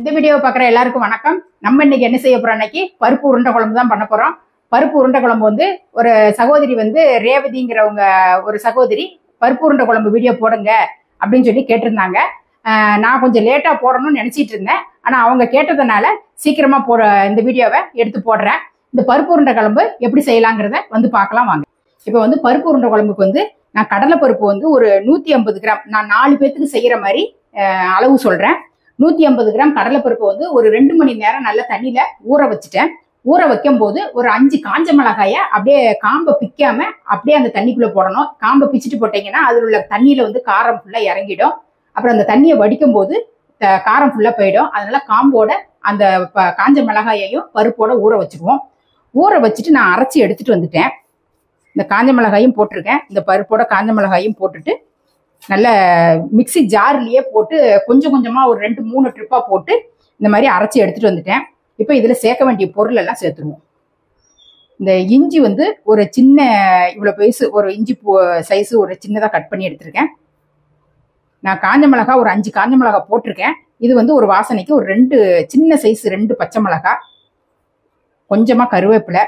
இந்த வீடியோவை பார்க்குற எல்லாருக்கும் வணக்கம் நம்ம இன்னைக்கு என்ன செய்ய போறோம் இன்னைக்கு பருப்பு உருண்டை குழம்பு தான் பண்ண போறோம் பருப்பு உருண்டை குழம்பு வந்து ஒரு சகோதரி வந்து ரேவதிங்கிறவங்க ஒரு சகோதரி பருப்பு உருண்டை குழம்பு வீடியோ போடுங்க அப்படின்னு சொல்லி கேட்டிருந்தாங்க ஆஹ் நான் கொஞ்சம் லேட்டா போடணும்னு நினைச்சிட்டு இருந்தேன் ஆனா அவங்க கேட்டதுனால சீக்கிரமா போட இந்த வீடியோவை எடுத்து போடுறேன் இந்த பருப்பு உருண்டை குழம்பு எப்படி செய்யலாங்கிறத வந்து பார்க்கலாம் வாங்க இப்போ வந்து பருப்பு உருண்டை குழம்புக்கு வந்து நான் கடலை பருப்பு வந்து ஒரு நூத்தி ஐம்பது கிராம் நான் நாலு பேத்துக்கு செய்யற மாதிரி ஆஹ் அளவு சொல்றேன் நூத்தி ஐம்பது கிராம் கடலைப்பருப்பு வந்து ஒரு ரெண்டு மணி நேரம் நல்ல தண்ணியில ஊற வச்சுட்டேன் ஊற வைக்கும் போது ஒரு அஞ்சு காஞ்ச மிளகாய அப்படியே காம்பை பிக்காம அப்படியே அந்த தண்ணிக்குள்ள போடணும் காம்பை பிச்சுட்டு போட்டீங்கன்னா அதில் உள்ள தண்ணியில வந்து காரம் ஃபுல்லா இறங்கிடும் அப்புறம் அந்த தண்ணியை வடிக்கும் போது த- காரம் ஃபுல்லா போயிடும் அதனால காம்போட அந்த ப- காஞ்ச மிளகாயையும் பருப்போட ஊற வச்சுக்குவோம் ஊற வச்சுட்டு நான் அரைச்சி எடுத்துட்டு வந்துட்டேன் இந்த காஞ்ச மிளகாயும் போட்டிருக்கேன் இந்த பருப்போட காஞ்ச மிளகாயும் போட்டுட்டு நல்ல மிக்ஸி ஜார்லயே போட்டு கொஞ்சம் கொஞ்சமா ஒரு ரெண்டு மூணு ட்ரிப்பா போட்டு இந்த மாதிரி அரைச்சி எடுத்துட்டு வந்துட்டேன் இப்போ இதுல சேர்க்க வேண்டிய பொருள் எல்லாம் சேர்த்துருவோம் இந்த இஞ்சி வந்து ஒரு சின்ன இவ்வளவு பெருசு ஒரு இஞ்சி சைஸ் ஒரு சின்னதா கட் பண்ணி எடுத்திருக்கேன் நான் காஞ்ச மிளகா ஒரு அஞ்சு காஞ்ச மிளகா போட்டிருக்கேன் இது வந்து ஒரு வாசனைக்கு ஒரு ரெண்டு சின்ன சைஸ் ரெண்டு பச்சை மிளகா கொஞ்சமா கருவேப்பிலை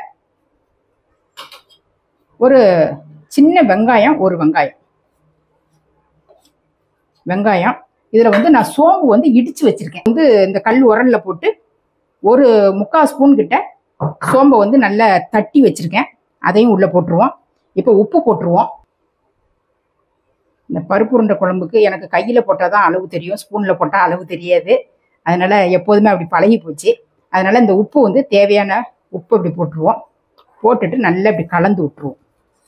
ஒரு சின்ன வெங்காயம் ஒரு வெங்காயம் வெங்காயம் இதுல வந்து நான் சோம்பு வந்து இடிச்சு வச்சிருக்கேன் வந்து இந்த கல் உரல்ல போட்டு ஒரு முக்கால் ஸ்பூன் கிட்ட சோம்பை வந்து நல்லா தட்டி வச்சிருக்கேன் அதையும் உள்ள போட்டுருவோம் இப்போ உப்பு போட்டுருவோம் இந்த பருப்பு உருண்டை குழம்புக்கு எனக்கு கையில போட்டால் தான் அளவு தெரியும் ஸ்பூன்ல போட்டால் அளவு தெரியாது அதனால எப்போதுமே அப்படி பழகி போச்சு அதனால இந்த உப்பு வந்து தேவையான உப்பு இப்படி போட்டுருவோம் போட்டுட்டு நல்லா இப்படி கலந்து விட்டுருவோம்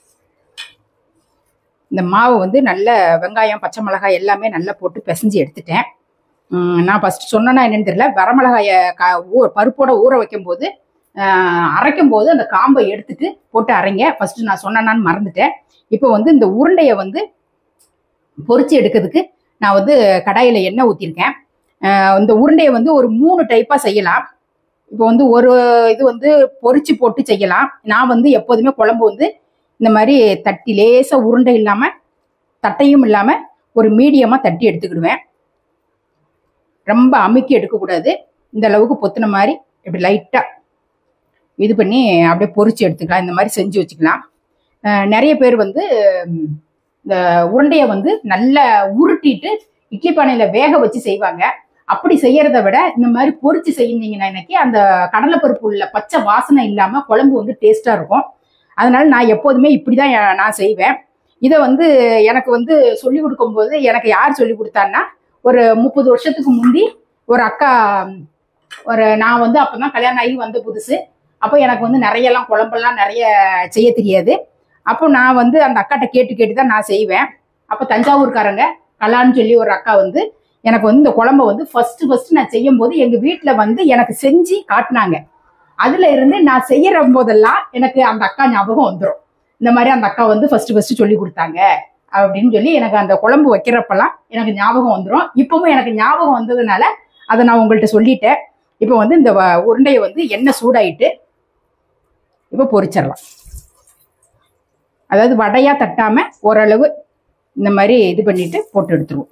இந்த மாவு வந்து நல்ல வெங்காயம் பச்சை மிளகாய் எல்லாமே நல்லா போட்டு பிசைஞ்சு எடுத்துட்டேன் உம், நான் ஃபர்ஸ்ட் சொன்னேன்னா என்னன்னு தெரியல வரமிளகாயை கா ஊ பருப்போட ஊற வைக்கும் போது ஆஹ், அரைக்கும் போது அந்த காம்பை எடுத்துட்டு போட்டு அரைங்க ஃபர்ஸ்ட் நான் சொன்னேன்னான்னு மறந்துட்டேன் இப்போ வந்து இந்த உருண்டையை வந்து பொரிச்சு எடுக்கிறதுக்கு நான் வந்து கடாயில எண்ணெய் ஊற்றிருக்கேன் இந்த உருண்டையை வந்து ஒரு மூணு டைப்பா செய்யலாம் இப்போ வந்து ஒரு இது வந்து பொரிச்சு போட்டு செய்யலாம் நான் வந்து எப்போதுமே குழம்பு வந்து இந்த மாதிரி தட்டி லேசா உருண்டை இல்லாம தட்டையும் இல்லாம ஒரு மீடியமா தட்டி எடுத்துக்கிடுவேன் ரொம்ப அமுக்கி எடுக்கக்கூடாது இந்த அளவுக்கு பொத்துன மாதிரி இப்படி லைட்டா இது பண்ணி அப்படியே பொரிச்சு எடுத்துக்கலாம் இந்த மாதிரி செஞ்சு வச்சுக்கலாம் அஹ் நிறைய பேர் வந்து ம், இந்த உருண்டையை வந்து நல்லா உருட்டிட்டு இட்லி பானையில வேக வச்சு செய்வாங்க அப்படி செய்யறத விட இந்த மாதிரி பொரிச்சு செய்யுந்தீங்கன்னா இன்னைக்கு அந்த கடலைப்பருப்பு உள்ள பச்சை வாசனை இல்லாம குழம்பு வந்து டேஸ்டா இருக்கும் அதனால நான் எப்போதுமே இப்படிதான் எ- நான் செய்வேன் இதை வந்து எனக்கு வந்து சொல்லி கொடுக்கும்போது எனக்கு யார் சொல்லி கொடுத்தான்னா ஒரு முப்பது வருஷத்துக்கு முந்தி ஒரு அக்கா ம், ஒரு நான் வந்து அப்பதான் கல்யாணம் ஆகி வந்த புதுசு அப்போ எனக்கு வந்து நிறையெல்லாம் குழம்பெல்லாம் நிறைய செய்ய தெரியாது அப்போ நான் வந்து அந்த அக்காட்ட கேட்டு கேட்டு தான் நான் செய்வேன் அப்போ தஞ்சாவூர்காரங்க கலான்னு சொல்லி ஒரு அக்கா வந்து எனக்கு வந்து இந்த குழம்ப வந்து ஃபர்ஸ்ட் ஃபர்ஸ்ட் நான் செய்யும் போது எங்க வீட்டில் வந்து எனக்கு செஞ்சு காட்டினாங்க அதுல இருந்து நான் செய்யற போதெல்லாம் எனக்கு அந்த அக்கா ஞாபகம் வந்துடும் இந்த மாதிரி அந்த அக்கா வந்து ஃபர்ஸ்ட் ஃபர்ஸ்ட் சொல்லி கொடுத்தாங்க அப்படின்னு சொல்லி எனக்கு அந்த குழம்பு வைக்கிறப்பெல்லாம் எனக்கு ஞாபகம் வந்துடும் இப்பவும் எனக்கு ஞாபகம் வந்ததுனால அதை நான் உங்கள்கிட்ட சொல்லிட்டேன் இப்போ வந்து இந்த வ- உருண்டையை வந்து எண்ணெய் சூடாயிட்டு இப்போ பொரிச்சிடலாம் அதாவது வடையா தட்டாம ஓரளவு இந்த மாதிரி இது பண்ணிட்டு போட்டு எடுத்துருவோம்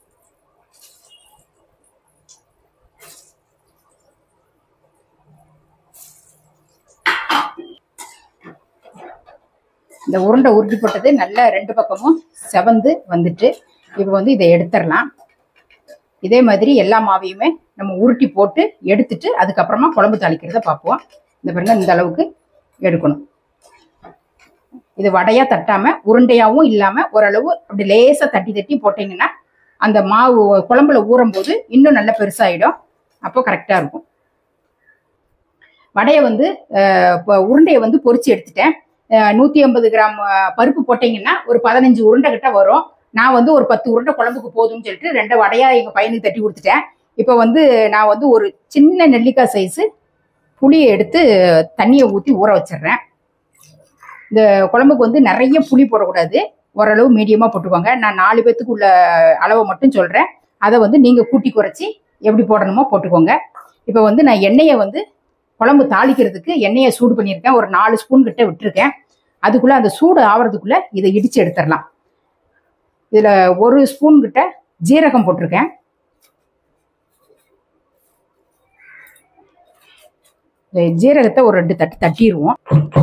இந்த உருண்டை உருட்டி போட்டது நல்லா ரெண்டு பக்கமும் செவந்து வந்துட்டு இப்போ வந்து இதை எடுத்துடலாம் இதே மாதிரி எல்லா மாவையுமே நம்ம உருட்டி போட்டு எடுத்துட்டு அதுக்கப்புறமா குழம்பு தாளிக்கிறத பார்ப்போம் இந்த பாருங்க இந்த அளவுக்கு எடுக்கணும் இது வடையா தட்டாம உருண்டையாவும் இல்லாம ஓரளவு அப்படி லேசா தட்டி தட்டி போட்டீங்கன்னா அந்த மாவு குழம்புல ஊறும் போது இன்னும் நல்ல பெருசாயிடும் அப்போ கரெக்டா இருக்கும் வடையை வந்து அஹ், இப்போ உருண்டையை வந்து பொரிச்சு எடுத்துட்டேன் அஹ், நூத்தி ஐம்பது கிராம் அஹ், பருப்பு போட்டீங்கன்னா ஒரு பதினஞ்சு உருண்டை கிட்ட வரும் நான் வந்து ஒரு பத்து உருண்டை குழம்புக்கு போதும்னு சொல்லிட்டு ரெண்டு வடையா எங்க பையனுக்கு தட்டி கொடுத்துட்டேன் இப்போ வந்து நான் வந்து ஒரு சின்ன நெல்லிக்காய் சைஸு புளியை எடுத்து தண்ணியை ஊற்றி ஊற வச்சிடுறேன் இந்த குழம்புக்கு வந்து நிறைய புளி போடக்கூடாது ஓரளவு மீடியமாக போட்டுக்கோங்க நான் நாலு பேத்துக்கு உள்ள அளவை மட்டும் சொல்கிறேன் அதை வந்து நீங்கள் கூட்டி குறைச்சி எப்படி போடணுமோ போட்டுக்கோங்க இப்போ வந்து நான் எண்ணெயை வந்து குழம்பு தாளிக்கிறதுக்கு எண்ணெயை சூடு பண்ணியிருக்கேன் ஒரு நாலு ஸ்பூன் கிட்ட விட்டுருக்கேன் அதுக்குள்ளே அந்த சூடு ஆவறதுக்குள்ளே இதை இடித்து எடுத்துடலாம் இதில் ஒரு ஸ்பூன் கிட்ட ஜீரகம் போட்டிருக்கேன் இந்த ஜீரகத்தை ஒரு ரெண்டு தட்டு தட்டிடுவோம்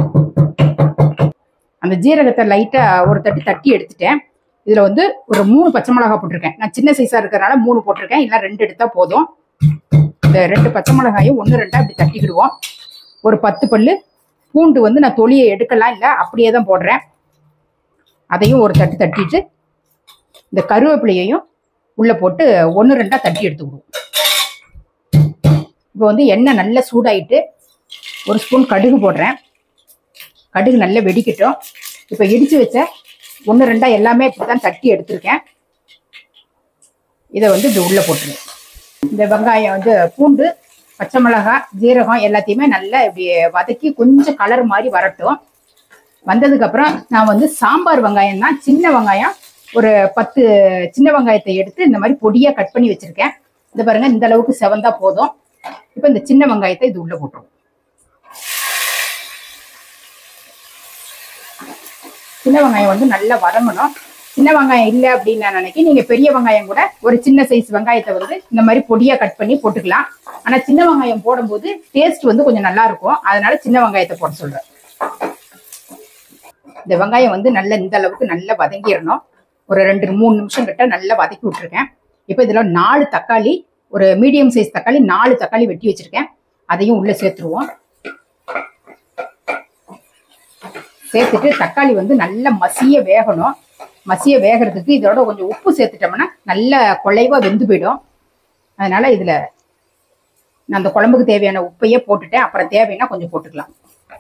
அந்த ஜீரகத்தை லைட்டா ஒரு தட்டு தட்டி எடுத்துட்டேன் இதுல வந்து ஒரு மூணு பச்சை மிளகாய் போட்டிருக்கேன் நான் சின்ன சைஸா இருக்கிறதுனால மூணு போட்டிருக்கேன் இல்லை ரெண்டு எடுத்தா போதும் இந்த ரெண்டு பச்சை மிளகாயும் ஒன்று ரெண்டா இப்படி தட்டிக்கிடுவோம் ஒரு பத்து பல்லு பூண்டு வந்து நான் தொலியை எடுக்கலாம் இல்லை அப்படியே தான் போடுறேன் அதையும் ஒரு தட்டு தட்டிட்டு இந்த கருவேப்பிலையையும் உள்ள போட்டு ஒன்று ரெண்டா தட்டி எடுத்துக்கிடுவோம் இப்போ வந்து எண்ணெய் நல்லா சூடாயிட்டு ஒரு ஸ்பூன் கடுகு போடுறேன் கடுகு நல்லா வெடிக்கட்டும் இப்போ இடிச்சு வச்ச ஒன்று ரெண்டா எல்லாமே இப்படி தான் தட்டி எடுத்திருக்கேன் இதை வந்து இப்படி உள்ள போட்டுருங்க இந்த வெங்காயம் வந்து பூண்டு பச்சை மிளகாய் ஜீரகம் எல்லாத்தையுமே நல்லா இப்படி வதக்கி கொஞ்சம் கலர் மாதிரி வரட்டும் வந்ததுக்கு அப்புறம் நான் வந்து சாம்பார் வெங்காயம் தான் சின்ன வெங்காயம் ஒரு பத்து சின்ன வெங்காயத்தை எடுத்து இந்த மாதிரி பொடியா கட் பண்ணி வச்சிருக்கேன் இந்த பாருங்க இந்த அளவுக்கு செவந்தா போதும் இப்போ இந்த சின்ன வெங்காயத்தை இது உள்ள போட்டுருவோம் சின்ன வெங்காயம் வந்து நல்லா வதங்கணும் சின்ன வெங்காயம் இல்லை அப்படின்னு நான் நினைக்கிறேன் நீங்க பெரிய வெங்காயம் கூட ஒரு சின்ன சைஸ் வெங்காயத்தை வந்து இந்த மாதிரி பொடியா கட் பண்ணி போட்டுக்கலாம் ஆனா சின்ன வெங்காயம் போடும்போது டேஸ்ட் வந்து கொஞ்சம் நல்லா இருக்கும் அதனால சின்ன வெங்காயத்தை போட சொல்றேன் இந்த வெங்காயம் வந்து நல்ல இந்த அளவுக்கு நல்லா வதங்கிடணும் ஒரு ரெண்டு மூணு நிமிஷம் கிட்ட நல்லா வதக்கி விட்டுருக்கேன் இப்போ இதுல நாலு தக்காளி ஒரு மீடியம் சைஸ் தக்காளி நாலு தக்காளி வெட்டி வச்சிருக்கேன் அதையும் உள்ள சேர்த்துருவோம் சேர்த்துட்டு தக்காளி வந்து நல்ல மசிய வேகணும் மசிய வேகிறதுக்கு இதோட கொஞ்சம் உப்பு சேர்த்துட்டோம்னா நல்ல குழைவா வெந்து போயிடும் அதனால இதுல நான் அந்த குழம்புக்கு தேவையான உப்பையே போட்டுட்டேன் அப்புறம் தேவைன்னா கொஞ்சம் போட்டுக்கலாம்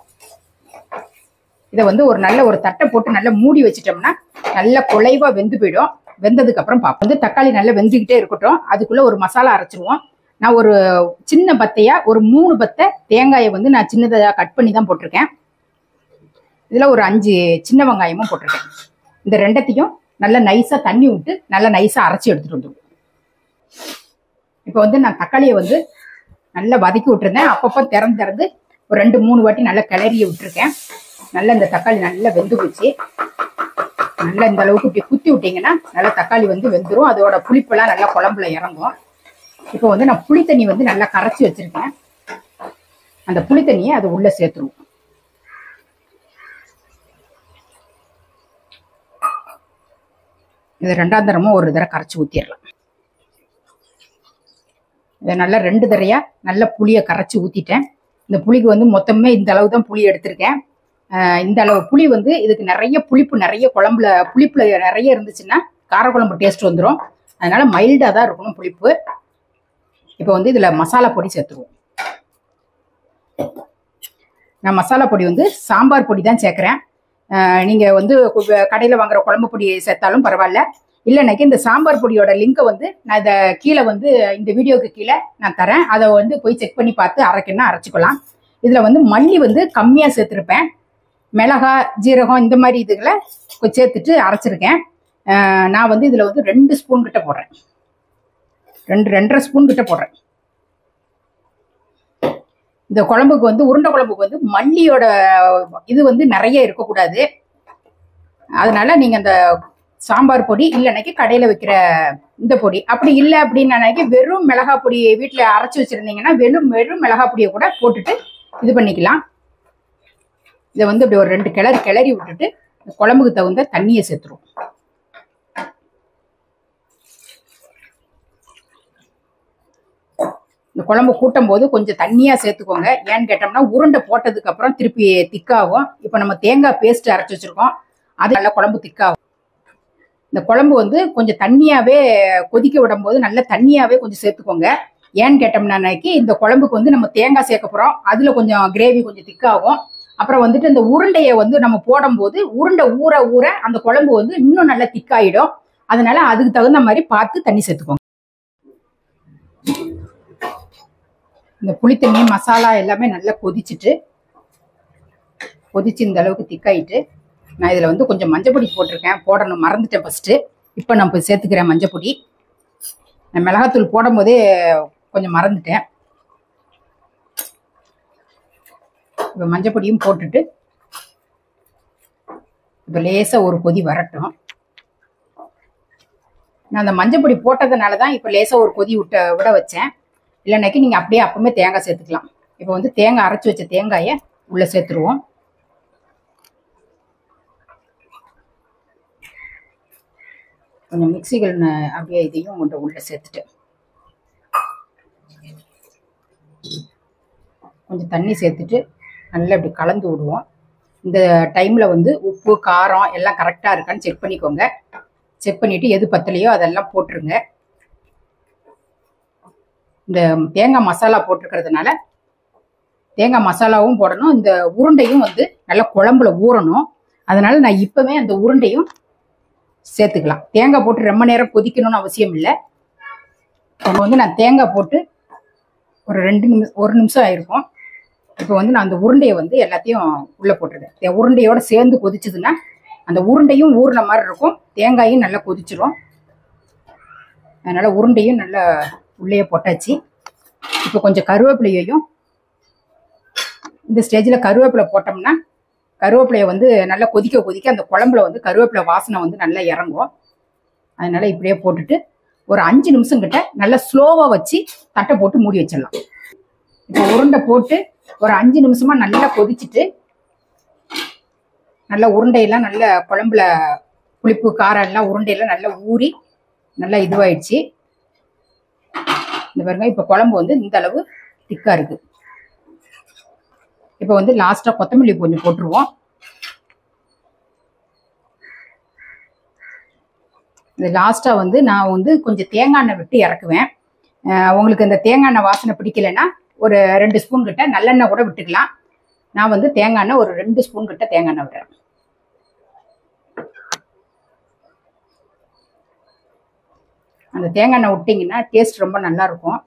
இதை வந்து ஒரு நல்ல ஒரு தட்டை போட்டு நல்லா மூடி வச்சிட்டோம்னா நல்ல குழைவா வெந்து போயிடும் வெந்ததுக்கு அப்புறம் பார்ப்போம் வந்து தக்காளி நல்லா வெந்துக்கிட்டே இருக்கட்டும் அதுக்குள்ள ஒரு மசாலா அரைச்சிருவோம் நான் ஒரு சின்ன பத்தையா ஒரு மூணு பத்தை தேங்காயை வந்து நான் சின்னதாக கட் பண்ணி தான் போட்டிருக்கேன் இதில் ஒரு அஞ்சு சின்ன வெங்காயமும் போட்டிருக்கேன் இந்த ரெண்டத்தையும் நல்லா நைஸாக தண்ணி விட்டு நல்லா நைஸாக அரைச்சி எடுத்துட்டு வந்துடுவோம் இப்போ வந்து நான் தக்காளியை வந்து நல்லா வதக்கி விட்டுருந்தேன் அப்பப்போ திறந்து திறந்து ஒரு ரெண்டு மூணு வாட்டி நல்லா கிளறி விட்டுருக்கேன் நல்லா இந்த தக்காளி நல்லா வெந்து போச்சு நல்லா இந்த அளவுக்கு இப்படி குத்தி விட்டீங்கன்னா நல்லா தக்காளி வந்து வெந்துடும் அதோட புளிப்பெல்லாம் நல்லா குழம்புல இறங்கும் இப்போ வந்து நான் புளி தண்ணி வந்து நல்லா கரைச்சி வச்சிருக்கேன் அந்த புளி தண்ணியை அதை உள்ள சேர்த்துருவோம் இதை ரெண்டாம் தரமும் ஒரு தடவை கரைச்சி ஊற்றிடலாம் இதை நல்லா ரெண்டு தரையா நல்ல புளியை கரைச்சி ஊற்றிட்டேன் இந்த புளிக்கு வந்து மொத்தமே இந்த அளவு தான் புளி எடுத்திருக்கேன் ஆஹ் இந்த அளவு புளி வந்து இதுக்கு நிறைய புளிப்பு நிறைய குழம்புல புளிப்புல நிறைய இருந்துச்சுன்னா காரக்குழம்பு டேஸ்ட் வந்துடும் அதனால மைல்டாக தான் இருக்கணும் புளிப்பு இப்போ வந்து இதில் மசாலா பொடி சேர்த்துருவோம் நான் மசாலா பொடி வந்து சாம்பார் பொடி தான் சேர்க்குறேன் நீங்கள் வந்து கடையில் வாங்குற குழம்பு பொடி சேர்த்தாலும் பரவாயில்ல இல்லைனாக்கி இந்த சாம்பார் பொடியோட லிங்கை வந்து நான் இதை கீழே வந்து இந்த வீடியோக்கு கீழே நான் தரேன் அதை வந்து போய் செக் பண்ணி பார்த்து அரைக்கணும்னா அரைச்சிக்கலாம் இதில் வந்து மல்லி வந்து கம்மியாக சேர்த்துருப்பேன் மிளகா ஜீரகம் இந்த மாதிரி இதுகளை கொஞ்சம் சேர்த்துட்டு அரைச்சிருக்கேன் அஹ் நான் வந்து இதில் வந்து ரெண்டு ஸ்பூன் கிட்ட போடுறேன் ரெண்டு ரெண்டரை ஸ்பூன் கிட்ட போடுறேன் இந்த குழம்புக்கு வந்து உருண்டை குழம்புக்கு வந்து மல்லியோட இது வந்து நிறைய இருக்கக்கூடாது அதனால நீங்க அந்த சாம்பார் பொடி இல்லைனாக்கி கடையில வைக்கிற இந்த பொடி அப்படி இல்லை அப்படின்னு வெறும் மிளகா பொடி வீட்டில் அரைச்சி வச்சிருந்தீங்கன்னா வெறும் வெறும் மிளகா பொடியை கூட போட்டுட்டு இது பண்ணிக்கலாம் இதை வந்து இப்படி ஒரு ரெண்டு கிளறி கிளறி விட்டுட்டு இந்த குழம்புக்கு தகுந்த தண்ணியை சேர்த்துருவோம் இந்த குழம்பு கூட்டும் போது கொஞ்சம் தண்ணியா சேர்த்துக்கோங்க ஏன்னு கேட்டோம்னா உருண்டை போட்டதுக்கு அப்புறம் திருப்பி திக்காகும் இப்போ நம்ம தேங்காய் பேஸ்ட் அரைச்சி வச்சிருக்கோம் அது நல்லா குழம்பு திக்காகும் இந்த குழம்பு வந்து கொஞ்சம் தண்ணியாவே கொதிக்க விடும் போது நல்ல தண்ணியாவே கொஞ்சம் சேர்த்துக்கோங்க ஏன்னு கேட்டோம்னாக்கி இந்த குழம்புக்கு வந்து நம்ம தேங்காய் சேர்க்க போறோம் அதுல கொஞ்சம் கிரேவி கொஞ்சம் திக்காகும் அப்புறம் வந்துட்டு இந்த உருண்டையை வந்து நம்ம போடும்போது உருண்டை ஊற ஊற அந்த குழம்பு வந்து இன்னும் நல்லா திக்காயிடும் அதனால அதுக்கு தகுந்த மாதிரி பார்த்து தண்ணி சேர்த்துக்கோங்க இந்த புளித்தண்ணி மசாலா எல்லாமே நல்லா கொதிச்சுட்டு கொதிச்சு இந்த அளவுக்கு திக்காயிட்டு நான் இதில் வந்து கொஞ்சம் மஞ்சப்பொடி போட்டிருக்கேன் போடணும் மறந்துட்டேன் ஃபஸ்ட்டு இப்போ நான் இப்போ சேர்த்துக்கிறேன் மஞ்சப்பொடி நான் மிளகாத்தூள் போடும் போதே கொஞ்சம் மறந்துட்டேன் இப்போ மஞ்சப்பொடியும் போட்டுட்டு இப்போ லேசாக ஒரு கொதி வரட்டும் நான் அந்த மஞ்சப்பொடி போட்டதுனால தான் இப்போ லேசாக ஒரு கொதி விட்ட விட வச்சேன் இல்லைனாக்கி நீங்கள் அப்படியே அப்பவுமே தேங்காய் சேர்த்துக்கலாம் இப்போ வந்து தேங்காய் அரைச்சி வச்ச தேங்காயை உள்ள சேர்த்துருவோம் கொஞ்சம் மிக்சிகள் ந- அப்படியே இதையும் கொஞ்சம் உள்ள சேர்த்துட்டு கொஞ்சம் தண்ணி சேர்த்துட்டு நல்லா இப்படி கலந்து விடுவோம் இந்த டைமில் வந்து உப்பு காரம் எல்லாம் கரெக்டாக இருக்கான்னு செக் பண்ணிக்கோங்க செக் பண்ணிவிட்டு எது பத்தலையோ அதெல்லாம் போட்டுருங்க இந்த தேங்காய் மசாலா போட்டிருக்கிறதுனால தேங்காய் மசாலாவும் போடணும் இந்த உருண்டையும் வந்து நல்லா குழம்புல ஊறணும் அதனால நான் இப்போவே அந்த உருண்டையும் சேர்த்துக்கலாம் தேங்காய் போட்டு ரொம்ப நேரம் கொதிக்கணும்னு அவசியம் இல்லை இப்போ வந்து நான் தேங்காய் போட்டு ஒரு ரெண்டு நிமிஷம் ஒரு நிமிஷம் ஆயிருக்கும் இப்போ வந்து நான் அந்த உருண்டையை வந்து எல்லாத்தையும் உள்ளே போட்டுருக்கேன் இந்த உருண்டையோட சேர்ந்து கொதிச்சதுன்னா அந்த உருண்டையும் ஊறின மாதிரி இருக்கும் தேங்காயும் நல்லா கொதிச்சிரும் அதனால உருண்டையும் நல்லா உள்ளே போட்டாச்சு இப்போ கொஞ்சம் கருவேப்பிலையையும் இந்த ஸ்டேஜில் கருவேப்பிலை போட்டோம்னா கருவேப்பிலையை வந்து நல்லா கொதிக்க கொதிக்க அந்த குழம்புல வந்து கருவேப்பிலை வாசனை வந்து நல்லா இறங்கும் அதனால இப்படியே போட்டுட்டு ஒரு அஞ்சு நிமிஷம் கிட்ட நல்லா ஸ்லோவாக வச்சு தட்டை போட்டு மூடி வச்சிடலாம் இப்போ உருண்டை போட்டு ஒரு அஞ்சு நிமிஷமா நல்லா கொதிச்சுட்டு நல்லா உருண்டையெல்லாம் நல்ல குழம்புல புளிப்பு காரம் எல்லாம் உருண்டையெல்லாம் நல்லா ஊறி நல்லா இதுவாயிடுச்சு இந்த பாருங்க இப்போ குழம்பு வந்து இந்த அளவு திக்கா இருக்கு இப்போ வந்து லாஸ்டா கொத்தமல்லி கொஞ்சம் போட்டுருவோம் இந்த லாஸ்டா வந்து நான் வந்து கொஞ்சம் தேங்காய் எண்ணெய் விட்டு இறக்குவேன் அஹ் உங்களுக்கு இந்த தேங்காய் எண்ணெய் வாசனை பிடிக்கலைன்னா ஒரு ரெண்டு ஸ்பூன் கிட்ட நல்லெண்ணெய் கூட விட்டுக்கலாம் நான் வந்து தேங்காய் எண்ணெய் ஒரு ரெண்டு ஸ்பூன் கிட்ட தேங்காய் எண்ணெய் விடுறேன் அந்த தேங்காய் எண்ணெய் விட்டிங்கன்னா டேஸ்ட் ரொம்ப நல்லா இருக்கும்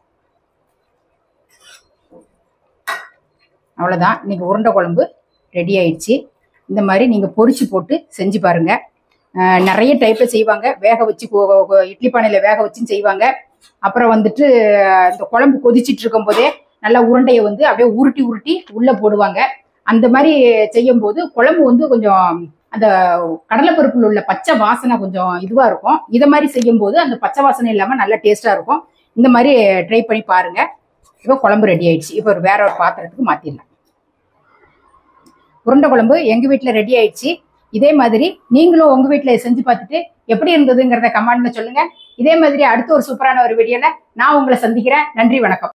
அவ்வளோதான் இன்னைக்கு உருண்டை குழம்பு ரெடி ஆயிடுச்சு இந்த மாதிரி நீங்கள் பொரிச்சு போட்டு செஞ்சு பாருங்க அஹ் நிறைய டைப்பில் செய்வாங்க வேக வச்சு கொ- கொ- கொ- இட்லி பானையில் வேக வச்சும் செய்வாங்க அப்புறம் வந்துட்டு அஹ் இந்த குழம்பு கொதிச்சிட்டு இருக்கும் போதே நல்லா உருண்டையை வந்து அப்படியே உருட்டி உருட்டி உள்ளே போடுவாங்க அந்த மாதிரி செய்யும்போது குழம்பு வந்து கொஞ்சம் அந்த கடலைப்பருப்புல உள்ள பச்சை வாசனை கொஞ்சம் இதுவாக இருக்கும் இதை மாதிரி செய்யும்போது அந்த பச்சை வாசனை இல்லாமல் நல்லா டேஸ்ட்டாக இருக்கும் இந்த மாதிரி ட்ரை பண்ணி பாருங்க இப்போ குழம்பு ரெடி ஆயிடுச்சு இப்போ ஒரு வேற ஒரு பாத்திரத்துக்கு மாற்றிடலாம் உருண்டை குழம்பு எங்க வீட்ல ரெடி ஆயிடுச்சு இதே மாதிரி நீங்களும் உங்க வீட்ல செஞ்சு பார்த்துட்டு எப்படி இருந்ததுங்கிறத கமெண்ட்ல சொல்லுங்க இதே மாதிரி அடுத்த ஒரு சூப்பரான ஒரு வீடியோல நான் உங்களை சந்திக்கிறேன் நன்றி வணக்கம்